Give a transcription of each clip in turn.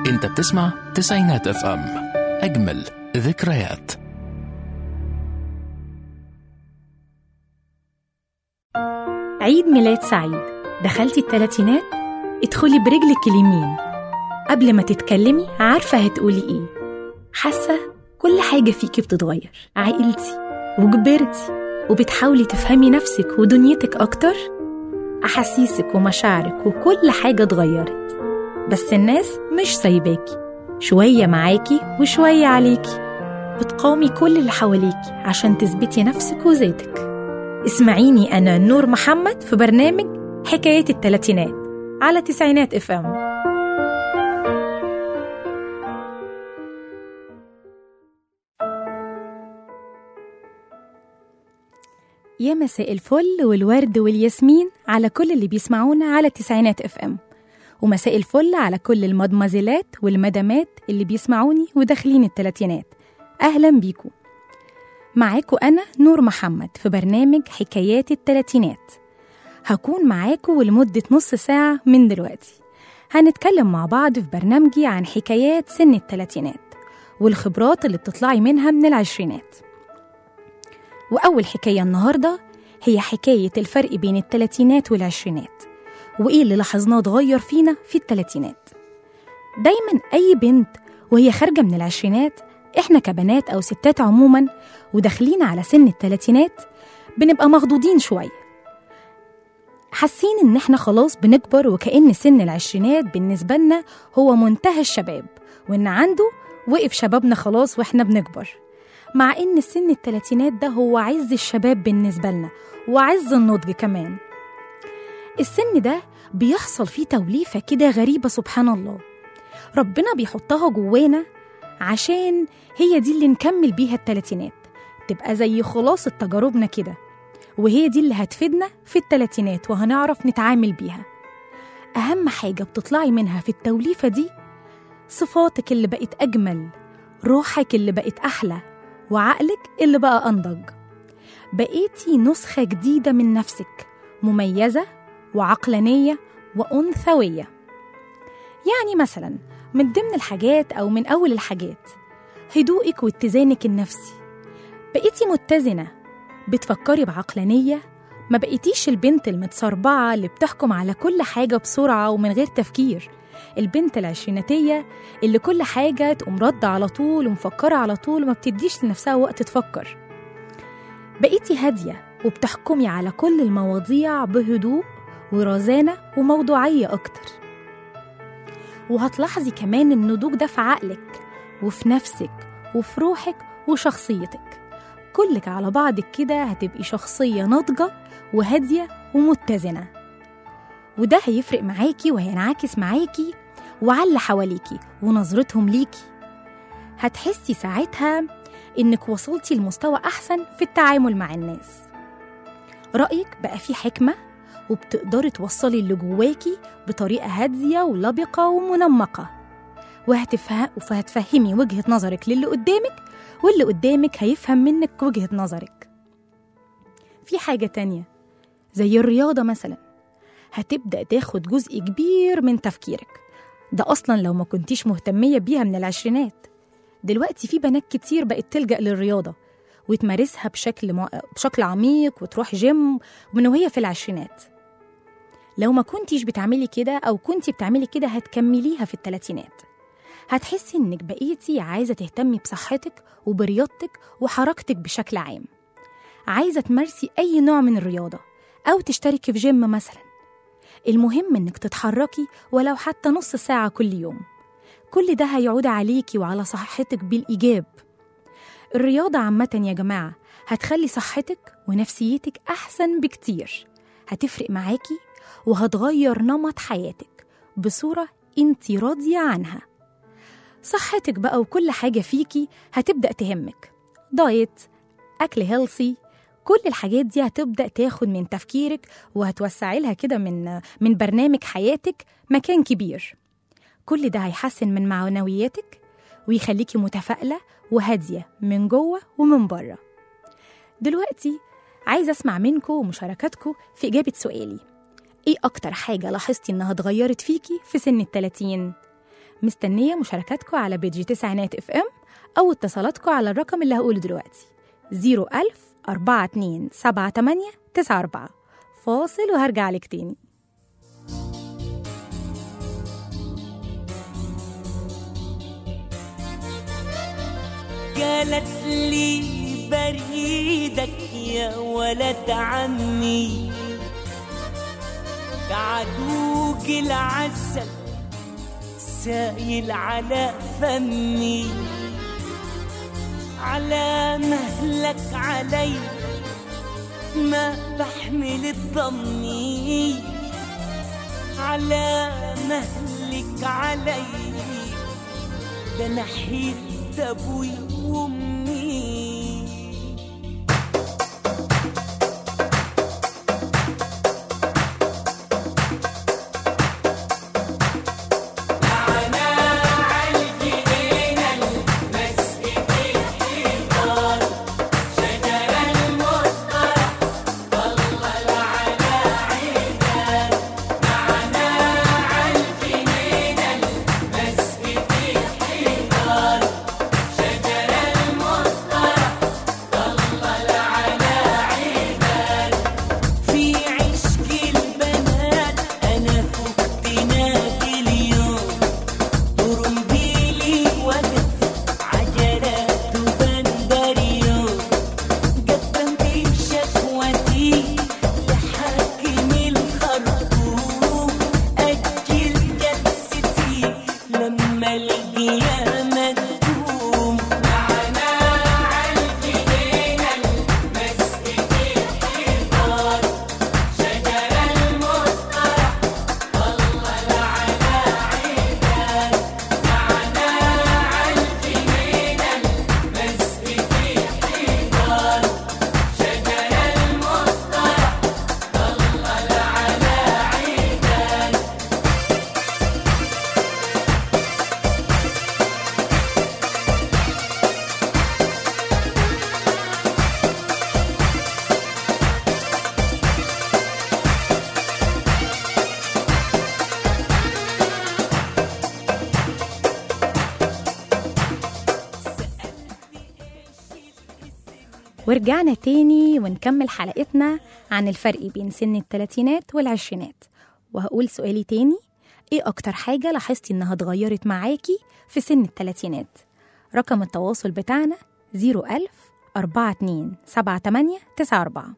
انت بتسمع تسعينات اف ام اجمل ذكريات عيد ميلاد سعيد دخلتي التلاتينات ادخلي برجلك اليمين قبل ما تتكلمي عارفة هتقولي ايه حاسة كل حاجة فيكي بتتغير عقلتي وكبرتي وبتحاولي تفهمي نفسك ودنيتك أكتر أحاسيسك ومشاعرك وكل حاجة اتغيرت بس الناس مش سايباكي شوية معاكي وشوية عليكي بتقاومي كل اللي حواليكي عشان تثبتي نفسك وذاتك اسمعيني أنا نور محمد في برنامج حكاية التلاتينات على تسعينات اف ام يا مساء الفل والورد والياسمين على كل اللي بيسمعونا على تسعينات اف ام ومساء الفل على كل المدمزلات والمدامات اللي بيسمعوني وداخلين التلاتينات أهلا بيكم معاكم أنا نور محمد في برنامج حكايات التلاتينات هكون معاكم لمدة نص ساعة من دلوقتي هنتكلم مع بعض في برنامجي عن حكايات سن التلاتينات والخبرات اللي بتطلعي منها من العشرينات وأول حكاية النهاردة هي حكاية الفرق بين التلاتينات والعشرينات وإيه اللي لاحظناه اتغير فينا في التلاتينات دايما أي بنت وهي خارجة من العشرينات إحنا كبنات أو ستات عموما وداخلين على سن التلاتينات بنبقى مخضوضين شوية حاسين إن إحنا خلاص بنكبر وكأن سن العشرينات بالنسبة لنا هو منتهى الشباب وإن عنده وقف شبابنا خلاص وإحنا بنكبر مع إن سن التلاتينات ده هو عز الشباب بالنسبة لنا وعز النضج كمان السن ده بيحصل فيه توليفة كده غريبة سبحان الله ربنا بيحطها جوانا عشان هي دي اللي نكمل بيها التلاتينات تبقى زي خلاصة تجاربنا كده وهي دي اللي هتفيدنا في التلاتينات وهنعرف نتعامل بيها أهم حاجة بتطلعي منها في التوليفة دي صفاتك اللي بقت أجمل روحك اللي بقت أحلى وعقلك اللي بقى أنضج بقيتي نسخة جديدة من نفسك مميزة وعقلانية وأنثوية يعني مثلا من ضمن الحاجات أو من أول الحاجات هدوءك واتزانك النفسي بقيتي متزنة بتفكري بعقلانية ما بقيتيش البنت المتصربعة اللي بتحكم على كل حاجة بسرعة ومن غير تفكير البنت العشريناتية اللي كل حاجة تقوم رد على طول ومفكرة على طول وما بتديش لنفسها وقت تفكر بقيتي هادية وبتحكمي على كل المواضيع بهدوء ورزانة وموضوعية أكتر وهتلاحظي كمان النضوج ده في عقلك وفي نفسك وفي روحك وشخصيتك كلك على بعضك كده هتبقي شخصية ناضجة وهادية ومتزنة وده هيفرق معاكي وهينعكس معاكي وعلى اللي حواليكي ونظرتهم ليكي هتحسي ساعتها إنك وصلتي لمستوى أحسن في التعامل مع الناس رأيك بقى فيه حكمة وبتقدري توصلي اللي جواكي بطريقة هادية ولبقة ومنمقة وهتفهم وهتفهمي وجهة نظرك للي قدامك واللي قدامك هيفهم منك وجهة نظرك في حاجة تانية زي الرياضة مثلا هتبدأ تاخد جزء كبير من تفكيرك ده أصلا لو ما كنتيش مهتمية بيها من العشرينات دلوقتي في بنات كتير بقت تلجأ للرياضة وتمارسها بشكل مع... بشكل عميق وتروح جيم من وهي في العشرينات لو ما كنتيش بتعملي كده أو كنتي بتعملي كده هتكمليها في التلاتينات هتحسي إنك بقيتي عايزة تهتمي بصحتك وبرياضتك وحركتك بشكل عام عايزة تمارسي أي نوع من الرياضة أو تشتركي في جيم مثلا المهم إنك تتحركي ولو حتى نص ساعة كل يوم كل ده هيعود عليكي وعلى صحتك بالإيجاب الرياضة عامة يا جماعة هتخلي صحتك ونفسيتك أحسن بكتير هتفرق معاكي وهتغير نمط حياتك بصورة انت راضية عنها صحتك بقى وكل حاجة فيكي هتبدأ تهمك دايت أكل هيلثي كل الحاجات دي هتبدأ تاخد من تفكيرك وهتوسعي لها كده من من برنامج حياتك مكان كبير كل ده هيحسن من معنوياتك ويخليكي متفائلة وهادية من جوه ومن بره دلوقتي عايزة أسمع منكم ومشاركاتكم في إجابة سؤالي إيه أكتر حاجة لاحظتي إنها اتغيرت فيكي في سن التلاتين؟ مستنية مشاركاتكم على بيجي تسعينات اف ام أو اتصالاتكم على الرقم اللي هقوله دلوقتي 01000 42 78 94 فاصل وهرجع لك تاني قالت لي بريدك يا ولد عمي بعدوق العسل سايل على فمي على مهلك علي ما بحمل ضمي على مهلك علي ده نحيت ابوي وامي في عشق البنات انا فقت نادي اليوم طرمبيلي وقف عجلات وبندريون قدمت شكوتي لحاكم الخرطوم اجل جلستي لما القيامه تقوم ورجعنا تاني ونكمل حلقتنا عن الفرق بين سن التلاتينات والعشرينات وهقول سؤالي تاني ايه اكتر حاجة لاحظتي انها اتغيرت معاكي في سن التلاتينات رقم التواصل بتاعنا 01000 42 78 94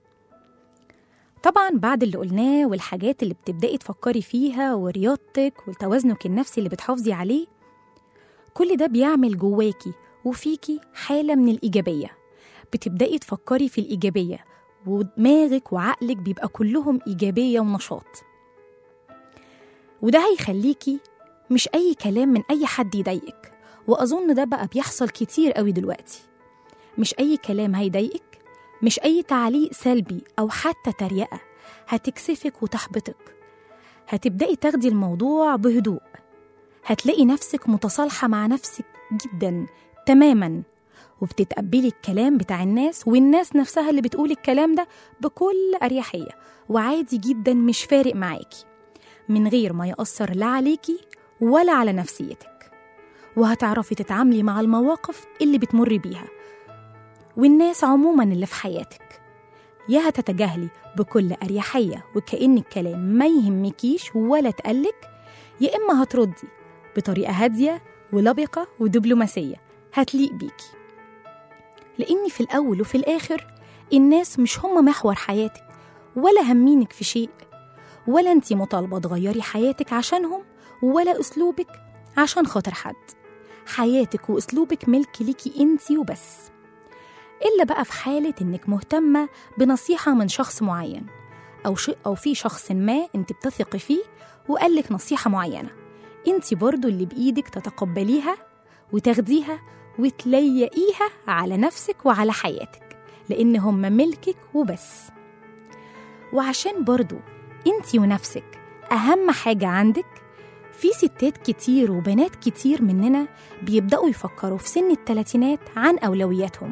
طبعا بعد اللي قلناه والحاجات اللي بتبدأي تفكري فيها ورياضتك وتوازنك النفسي اللي بتحافظي عليه كل ده بيعمل جواكي وفيكي حالة من الإيجابية بتبدأي تفكري في الإيجابية ودماغك وعقلك بيبقى كلهم إيجابية ونشاط وده هيخليكي مش أي كلام من أي حد يضايقك وأظن ده بقى بيحصل كتير قوي دلوقتي مش أي كلام هيضايقك مش أي تعليق سلبي أو حتى تريقة هتكسفك وتحبطك هتبدأي تاخدي الموضوع بهدوء هتلاقي نفسك متصالحة مع نفسك جدا تماما وبتتقبلي الكلام بتاع الناس والناس نفسها اللي بتقول الكلام ده بكل أريحية وعادي جدا مش فارق معاكي من غير ما يأثر لا عليكي ولا على نفسيتك وهتعرفي تتعاملي مع المواقف اللي بتمر بيها والناس عموما اللي في حياتك يا هتتجاهلي بكل أريحية وكأن الكلام ما يهمكيش ولا تقلك يا إما هتردي بطريقة هادية ولبقة ودبلوماسية هتليق بيكي لأن في الأول وفي الآخر الناس مش هم محور حياتك ولا همينك في شيء ولا انتي مطالبة تغيري حياتك عشانهم ولا أسلوبك عشان خاطر حد حياتك وأسلوبك ملك ليكي انتي وبس إلا بقى في حالة إنك مهتمة بنصيحة من شخص معين أو شيء أو في شخص ما أنت بتثقي فيه وقالك نصيحة معينة أنت برضو اللي بإيدك تتقبليها وتاخديها وتليقيها على نفسك وعلى حياتك لأن هم ملكك وبس وعشان برضو أنت ونفسك أهم حاجة عندك في ستات كتير وبنات كتير مننا بيبدأوا يفكروا في سن التلاتينات عن أولوياتهم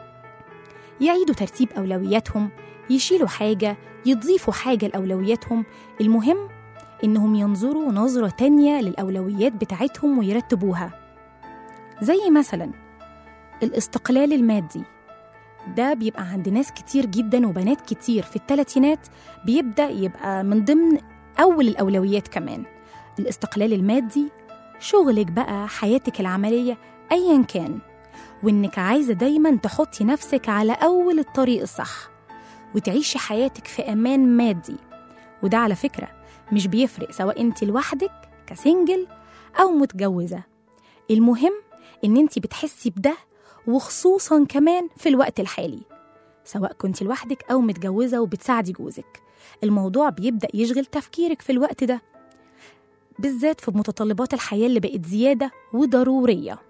يعيدوا ترتيب أولوياتهم يشيلوا حاجة يضيفوا حاجة لأولوياتهم المهم إنهم ينظروا نظرة تانية للأولويات بتاعتهم ويرتبوها زي مثلا الاستقلال المادي ده بيبقى عند ناس كتير جدا وبنات كتير في الثلاثينات بيبدأ يبقى من ضمن أول الأولويات كمان الاستقلال المادي شغلك بقى حياتك العملية أيا كان وإنك عايزة دايما تحطي نفسك على أول الطريق الصح وتعيشي حياتك في أمان مادي وده على فكرة مش بيفرق سواء انت لوحدك كسنجل أو متجوزة المهم إن انت بتحسي بده وخصوصا كمان في الوقت الحالي سواء كنت لوحدك أو متجوزة وبتساعدي جوزك الموضوع بيبدأ يشغل تفكيرك في الوقت ده بالذات في متطلبات الحياة اللي بقت زيادة وضرورية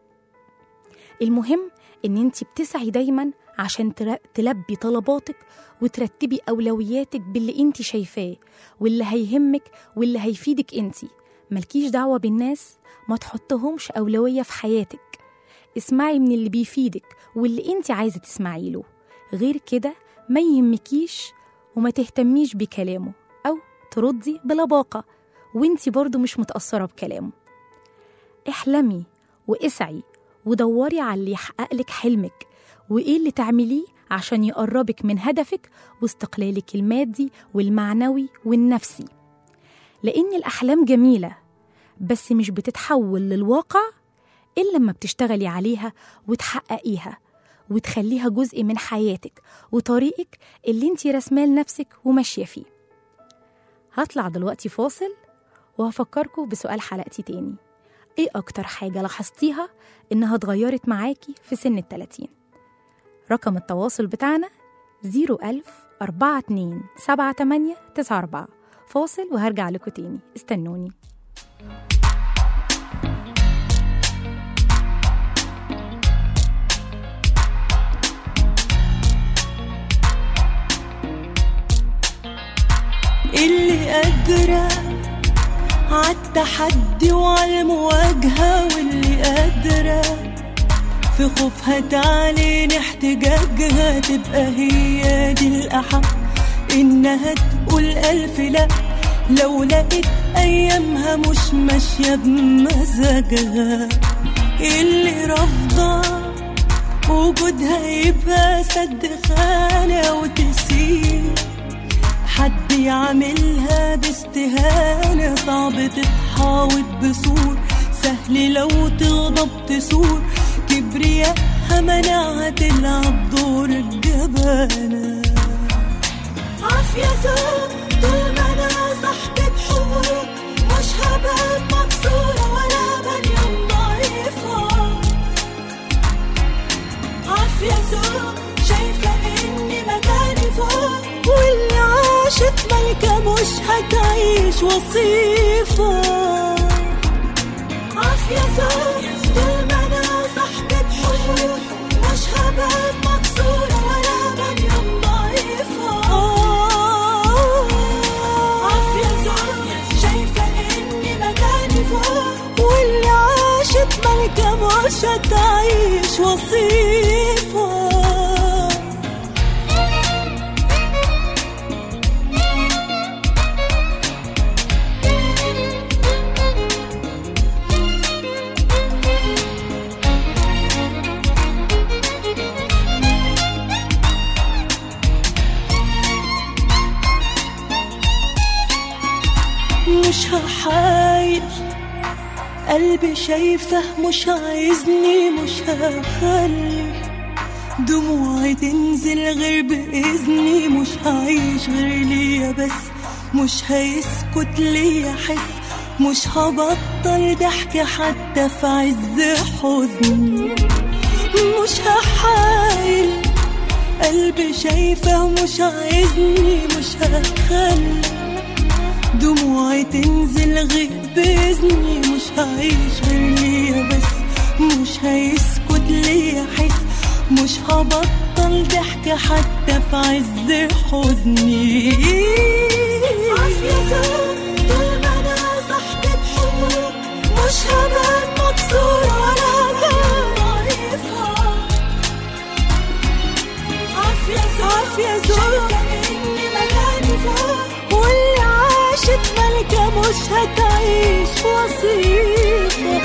المهم إن انت بتسعي دايما عشان تر- تلبي طلباتك وترتبي أولوياتك باللي انت شايفاه واللي هيهمك واللي هيفيدك انت ملكيش دعوة بالناس ما تحطهمش أولوية في حياتك اسمعي من اللي بيفيدك واللي انت عايزة تسمعي له غير كده ما يهمكيش وما تهتميش بكلامه أو تردي بلباقة وانت برضو مش متأثرة بكلامه احلمي واسعي ودوري على اللي يحقق لك حلمك وايه اللي تعمليه عشان يقربك من هدفك واستقلالك المادي والمعنوي والنفسي لان الاحلام جميله بس مش بتتحول للواقع الا لما بتشتغلي عليها وتحققيها وتخليها جزء من حياتك وطريقك اللي انت رسماه لنفسك وماشيه فيه هطلع دلوقتي فاصل وهفكركم بسؤال حلقتي تاني ايه اكتر حاجة لاحظتيها انها اتغيرت معاكي في سن التلاتين رقم التواصل بتاعنا 01000 42 78 94 فاصل وهرجع لكم تاني استنوني اللي قادرة عالتحدي وعالمواجهة واللي قادرة في خوفها تعلن احتجاجها تبقى هي دي الأحق إنها تقول ألف لأ لو لقيت أيامها مش ماشية بمزاجها اللي رافضة وجودها يبقى سد خانة وتسيب حد يعملها باستهانة صعب تتحاوط بسور سهل لو تغضب تسور كبرياءها منعها تلعب دور الجبانة عافية زوج طول ما أنا صاحبة حقوق مش هبقى مكسورة ولا بنيان ضعيفة عافية زوج شايفة إني مكاني فوق واللي عاشت ملكة مش هتعيش وصيفة عافية زوج طول ما أنا صاحبة حقوق مش هبقى مكسورة ولا بنيان ضعيفة عافية زوج شايفة إني مكاني فوق واللي عاشت ملكة مش هتعيش وصيفة مش هحايل قلبي شايفه مش عايزني مش هخلي دموعي تنزل غير بإذني مش هعيش غير ليا بس مش هيسكت ليا حس مش هبطل ضحك حتى في عز حزني مش هحايل قلبي شايفه مش عايزني مش هخلي دموعي تنزل غير بإذني مش هعيش غير ليا بس مش هيسكت ليا حس مش هبطل ضحك حتى في عز حزني عافية زوج طول ما أنا صاحبة حقوق مش هبقى مكسورة ولا هبقى ضعيفة عافية زوج عافية زوج إني مكاني فوق واللي عاشت ملكة مش هتعيش وصيفة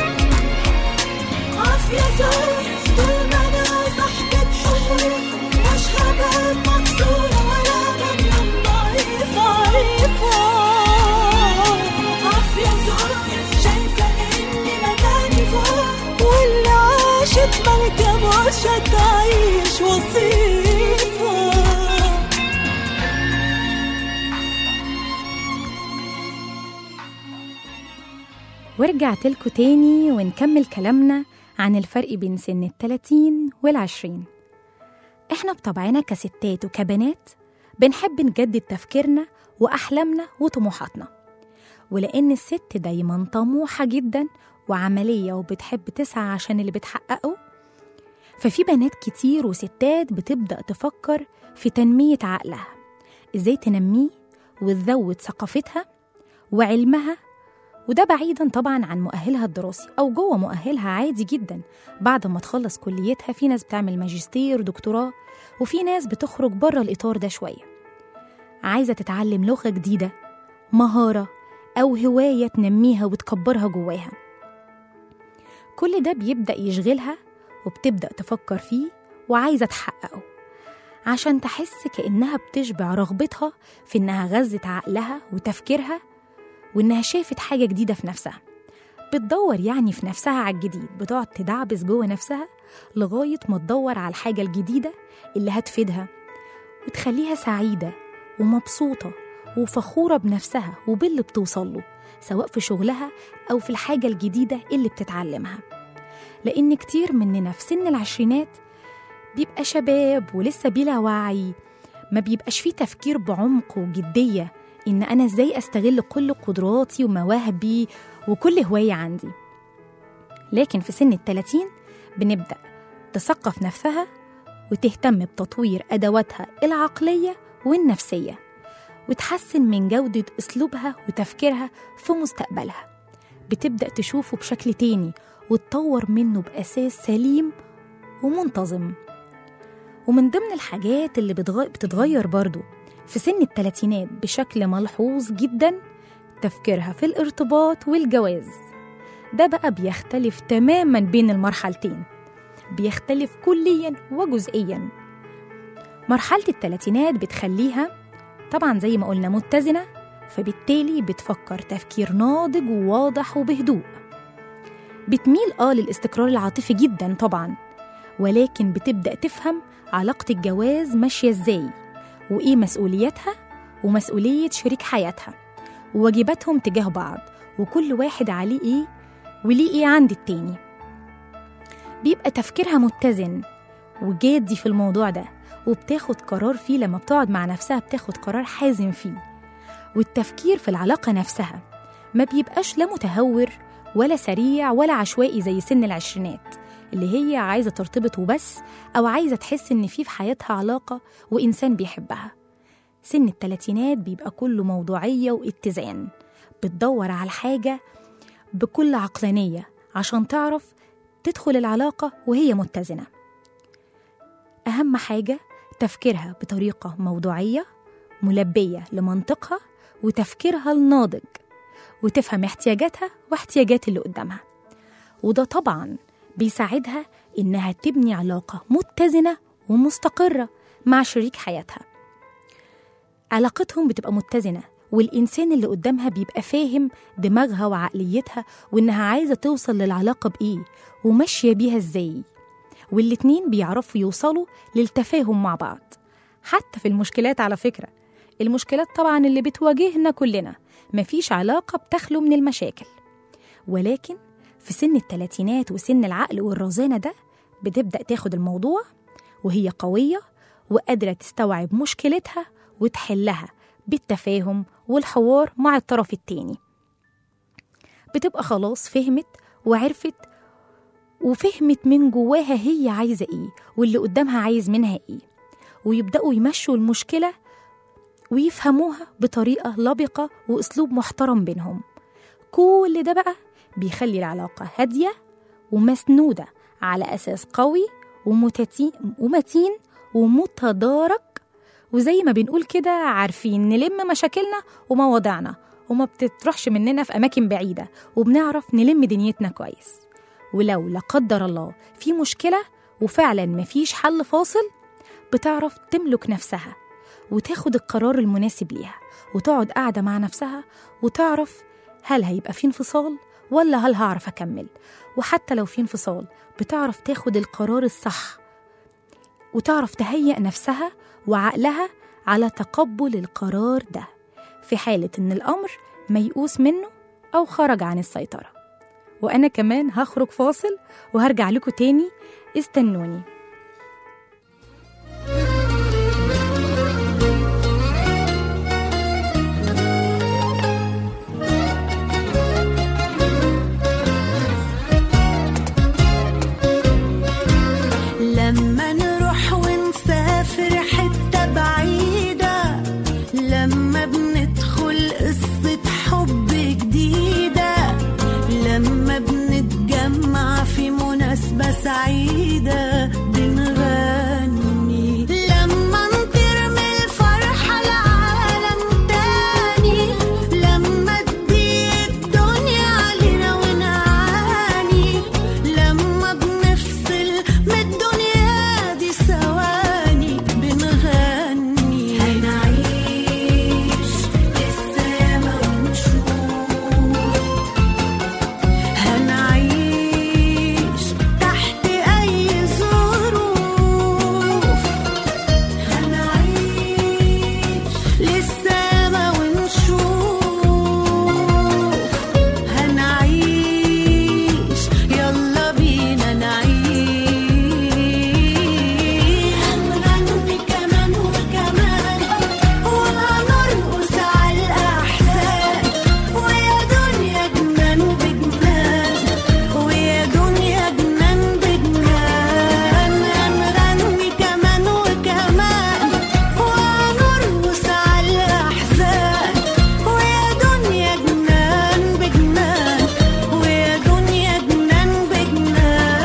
عافية زوج طول ما أنا صاحبة حقوق مش هبقى مكسورة ولا مريم ضعيفة ضعيفة عافية زوج شايفة إني مكاني فوق واللي عاشت ملكة مش هتعيش وصيفة ورجعت لكم تاني ونكمل كلامنا عن الفرق بين سن التلاتين والعشرين احنا بطبعنا كستات وكبنات بنحب نجدد تفكيرنا وأحلامنا وطموحاتنا ولأن الست دايما طموحة جدا وعملية وبتحب تسعى عشان اللي بتحققه ففي بنات كتير وستات بتبدأ تفكر في تنمية عقلها ازاي تنميه وتزود ثقافتها وعلمها وده بعيدا طبعا عن مؤهلها الدراسي او جوه مؤهلها عادي جدا بعد ما تخلص كليتها في ناس بتعمل ماجستير دكتوراه وفي ناس بتخرج بره الاطار ده شويه عايزه تتعلم لغه جديده مهاره او هوايه تنميها وتكبرها جواها كل ده بيبدا يشغلها وبتبدا تفكر فيه وعايزه تحققه عشان تحس كانها بتشبع رغبتها في انها غذت عقلها وتفكيرها وإنها شافت حاجة جديدة في نفسها بتدور يعني في نفسها على الجديد بتقعد تدعبس جوه نفسها لغاية ما تدور على الحاجة الجديدة اللي هتفيدها وتخليها سعيدة ومبسوطة وفخورة بنفسها وباللي بتوصل له سواء في شغلها أو في الحاجة الجديدة اللي بتتعلمها لأن كتير مننا في سن العشرينات بيبقى شباب ولسه بلا وعي ما بيبقاش فيه تفكير بعمق وجدية إن أنا إزاي أستغل كل قدراتي ومواهبي وكل هواية عندي لكن في سن التلاتين بنبدأ تثقف نفسها وتهتم بتطوير أدواتها العقلية والنفسية وتحسن من جودة أسلوبها وتفكيرها في مستقبلها بتبدأ تشوفه بشكل تاني وتطور منه بأساس سليم ومنتظم ومن ضمن الحاجات اللي بتغ- بتتغير برضو في سن التلاتينات بشكل ملحوظ جدا تفكيرها في الارتباط والجواز ده بقى بيختلف تماما بين المرحلتين بيختلف كليا وجزئيا مرحلة التلاتينات بتخليها طبعا زي ما قلنا متزنة فبالتالي بتفكر تفكير ناضج وواضح وبهدوء بتميل اه للاستقرار العاطفي جدا طبعا ولكن بتبدأ تفهم علاقة الجواز ماشية ازاي وإيه مسؤولياتها ومسؤولية شريك حياتها وواجباتهم تجاه بعض وكل واحد عليه إيه وليه إيه عند التاني بيبقى تفكيرها متزن وجادي في الموضوع ده وبتاخد قرار فيه لما بتقعد مع نفسها بتاخد قرار حازم فيه والتفكير في العلاقة نفسها ما بيبقاش لا متهور ولا سريع ولا عشوائي زي سن العشرينات اللي هي عايزة ترتبط وبس أو عايزة تحس إن في في حياتها علاقة وإنسان بيحبها سن التلاتينات بيبقى كله موضوعية واتزان بتدور على الحاجة بكل عقلانية عشان تعرف تدخل العلاقة وهي متزنة أهم حاجة تفكيرها بطريقة موضوعية ملبية لمنطقها وتفكيرها الناضج وتفهم احتياجاتها واحتياجات اللي قدامها وده طبعا بيساعدها إنها تبني علاقة متزنة ومستقرة مع شريك حياتها علاقتهم بتبقى متزنة والإنسان اللي قدامها بيبقى فاهم دماغها وعقليتها وإنها عايزة توصل للعلاقة بإيه وماشية بيها إزاي والاتنين بيعرفوا يوصلوا للتفاهم مع بعض حتى في المشكلات على فكرة المشكلات طبعا اللي بتواجهنا كلنا مفيش علاقة بتخلو من المشاكل ولكن في سن التلاتينات وسن العقل والرزانة ده بتبدأ تاخد الموضوع وهي قوية وقادرة تستوعب مشكلتها وتحلها بالتفاهم والحوار مع الطرف التاني بتبقى خلاص فهمت وعرفت وفهمت من جواها هي عايزة ايه واللي قدامها عايز منها ايه ويبدأوا يمشوا المشكلة ويفهموها بطريقة لبقة وأسلوب محترم بينهم كل ده بقى بيخلي العلاقة هادية ومسنودة على أساس قوي ومتتي- ومتين ومتدارك وزي ما بنقول كده عارفين نلم مشاكلنا ومواضيعنا وما بتروحش مننا في أماكن بعيدة وبنعرف نلم دنيتنا كويس ولو لا قدر الله في مشكلة وفعلا مفيش حل فاصل بتعرف تملك نفسها وتاخد القرار المناسب ليها وتقعد قاعدة مع نفسها وتعرف هل هيبقى في انفصال ولا هل هعرف أكمل وحتى لو في انفصال بتعرف تاخد القرار الصح وتعرف تهيئ نفسها وعقلها على تقبل القرار ده في حالة إن الأمر ميؤوس منه أو خرج عن السيطرة وأنا كمان هخرج فاصل وهرجع لكم تاني استنوني لما نروح ونسافر حتة بعيدة لما بندخل قصة حب جديدة لما بنتجمع في مناسبة سعيدة بنغني لما نطير من الفرحة لعالم تاني لما تضيق الدنيا علينا ونعاني لما بنفصل من الدنيا دي ثواني بنغني هنعيش لسه ياما ونشوف هنعيش تحت أي ظروف هنعيش لسه ياما ونشوف هنعيش يلا بينا نعيش هنغني كمان وكمان وهنرقص على الأحزان ويا دنيا جنان بجنان ويا دنيا جنان بجنان هنغني كمان وكمان وهنرقص على الأحزان ويا دنيا جنان بجنان ويا دنيا جنان بجنان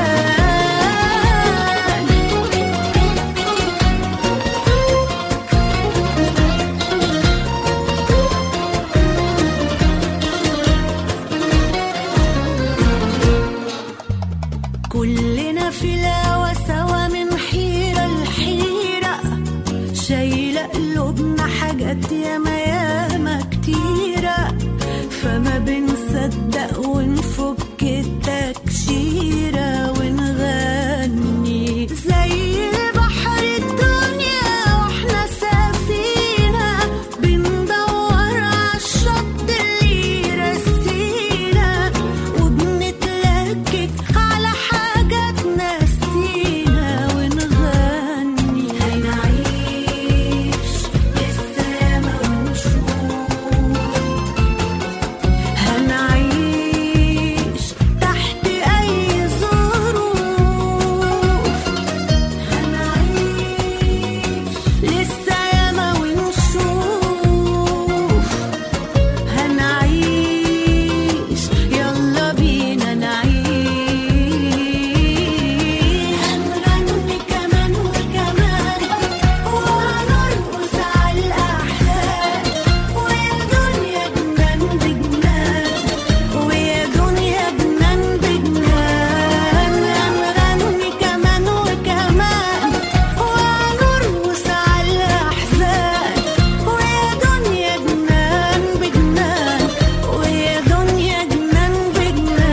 كلنا في الهوا سوا من حيرة لحيرة شايلة قلوبنا حاجات ياما ياما كتيرة فما بنصدق ونفك التكشيرة ونغني زي البحر الدنيا واحنا سفينة بندور عالشط اللي يرسينا وبنتلكك على حاجات نسينا ونغني هنعيش لسه ياما ونشوف هنعيش تحت أي ظروف هنعيش لسه ياما ونشوف هنعيش يلا بينا نعيش هنغني كمان وكمان وهنرقص على الأحزان ويا دنيا جنان بجنان ويا دنيا جنان بجنان هنغني كمان وكمان وهنرقص على الأحزان ويا دنيا جنان بجنان ويا دنيا جنان بجنان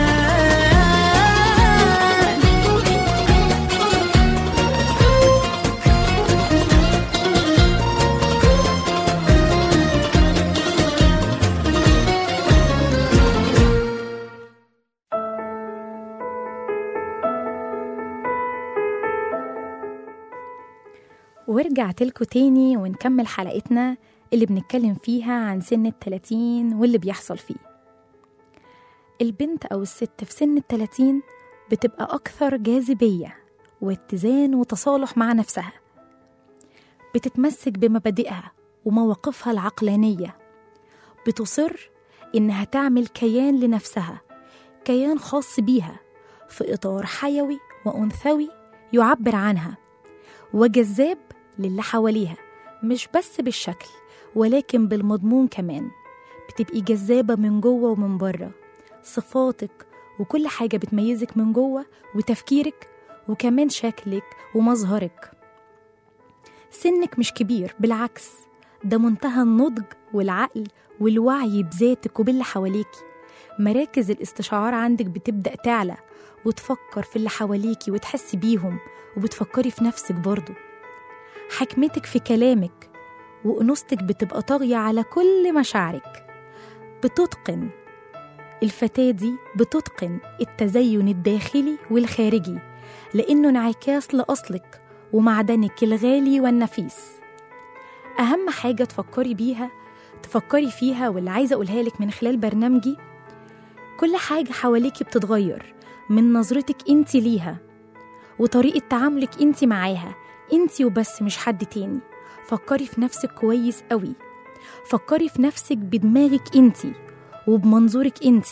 ورجعت لكم تاني ونكمل حلقتنا اللي بنتكلم فيها عن سن التلاتين واللي بيحصل فيه البنت أو الست في سن التلاتين بتبقى أكثر جاذبية واتزان وتصالح مع نفسها بتتمسك بمبادئها ومواقفها العقلانية بتصر إنها تعمل كيان لنفسها كيان خاص بيها في إطار حيوي وأنثوي يعبر عنها وجذاب للي حواليها مش بس بالشكل ولكن بالمضمون كمان بتبقي جذابة من جوه ومن بره صفاتك وكل حاجة بتميزك من جوه وتفكيرك وكمان شكلك ومظهرك سنك مش كبير بالعكس ده منتهى النضج والعقل والوعي بذاتك وباللي حواليكي مراكز الاستشعار عندك بتبدأ تعلى وتفكر في اللي حواليكي وتحس بيهم وبتفكري في نفسك برضو حكمتك في كلامك وأنوثتك بتبقى طاغية على كل مشاعرك بتتقن الفتاة دي بتتقن التزين الداخلي والخارجي لأنه انعكاس لأصلك ومعدنك الغالي والنفيس أهم حاجة تفكري بيها تفكري فيها واللي عايزة أقولها لك من خلال برنامجي كل حاجة حواليكي بتتغير من نظرتك انت ليها وطريقة تعاملك انت معاها انت وبس مش حد تاني فكري في نفسك كويس قوي فكري في نفسك بدماغك انت وبمنظورك انت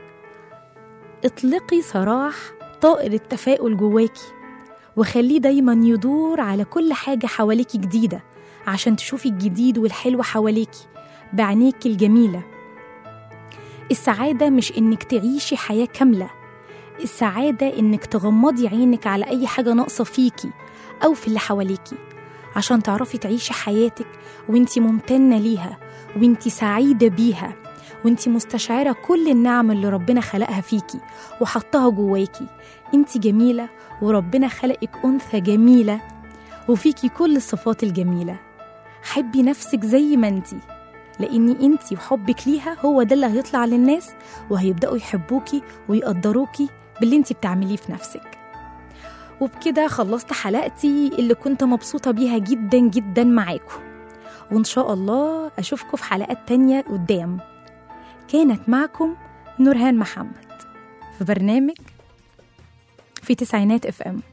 اطلقي سراح طائر التفاؤل جواكي وخليه دايما يدور على كل حاجة حواليكي جديدة عشان تشوفي الجديد والحلو حواليكي بعينيك الجميلة السعادة مش إنك تعيشي حياة كاملة السعادة إنك تغمضي عينك على أي حاجة ناقصة فيكي أو في اللي حواليكي عشان تعرفي تعيشي حياتك وانتي ممتنة ليها وانتي سعيدة بيها وانتي مستشعرة كل النعم اللي ربنا خلقها فيكي وحطها جواكي انتي جميلة وربنا خلقك أنثى جميلة وفيكي كل الصفات الجميلة حبي نفسك زي ما انتي لأن انتي وحبك ليها هو ده اللي هيطلع للناس وهيبدأوا يحبوكي ويقدروكي باللي انتي بتعمليه في نفسك وبكده خلصت حلقتي اللي كنت مبسوطة بيها جدا جدا معاكم وإن شاء الله أشوفكم في حلقات تانية قدام كانت معكم نورهان محمد في برنامج في تسعينات اف ام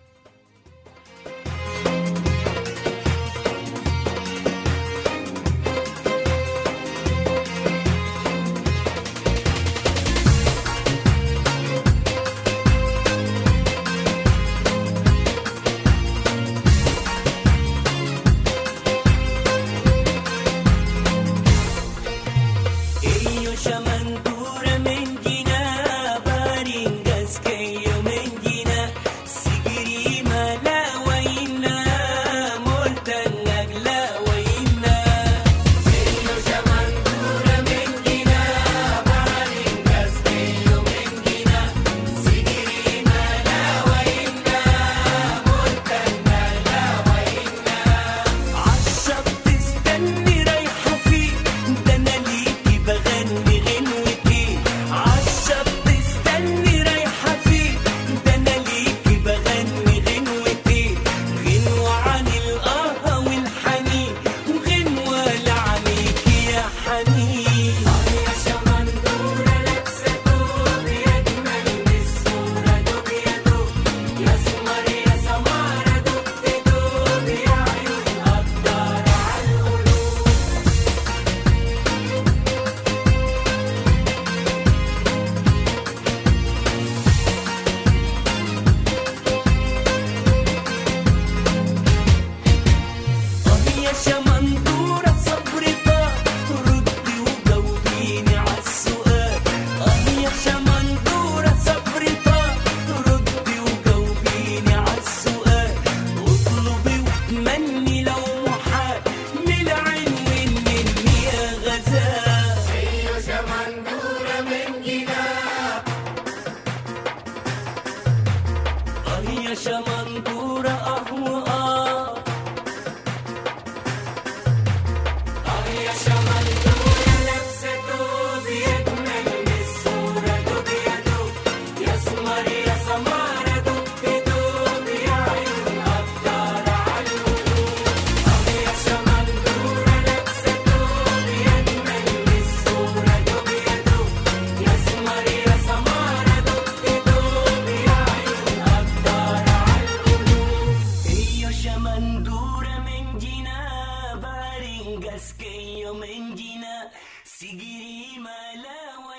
Io shamantura mengina baringas keyo mengina sigiri mala waina moltan nagla waina Io shamantura mengina baringas keyo mengina sigiri mala waina moltan nagla waina عالشط تستني رايحة فين ده أنا ليكي بغني غنوتي عالشط تستني رايحة فين ده أنا ليكي بغني غنوتي غنوة عن القهوة والحنين وغنوة لعنيكي يا حنين يا شمندورة لابسة دوب يجمل من الصورة دوب يا دوب يا سمر يا سمارة دوب تدوب يا عيون قدر عالقلوب آه يا شمندورة صبرتها ردي وجاوبيني عالسؤال آه يا شمندورة صبرتها ردي وجاوبيني عالسؤال اطلبي وتمني لو محال من العين مني يا غزال هي شمندورة من جناح آه يا شمندورة أهو آه آه يا شمندورة لابسة دوب يجمل من الصورة دوب يا دوب يا سمر يا سمارة دوب دوب يا عيون قدر عالقلوب آه يا شمندورة لابسة دوب يجمل من الصورة دوب يا دوب يا سمر يا سمارة دوب دوب يا عيون قدر عالقلوب هي شمندورة من جنا بارينجاس كيو من جنا سيجري مالا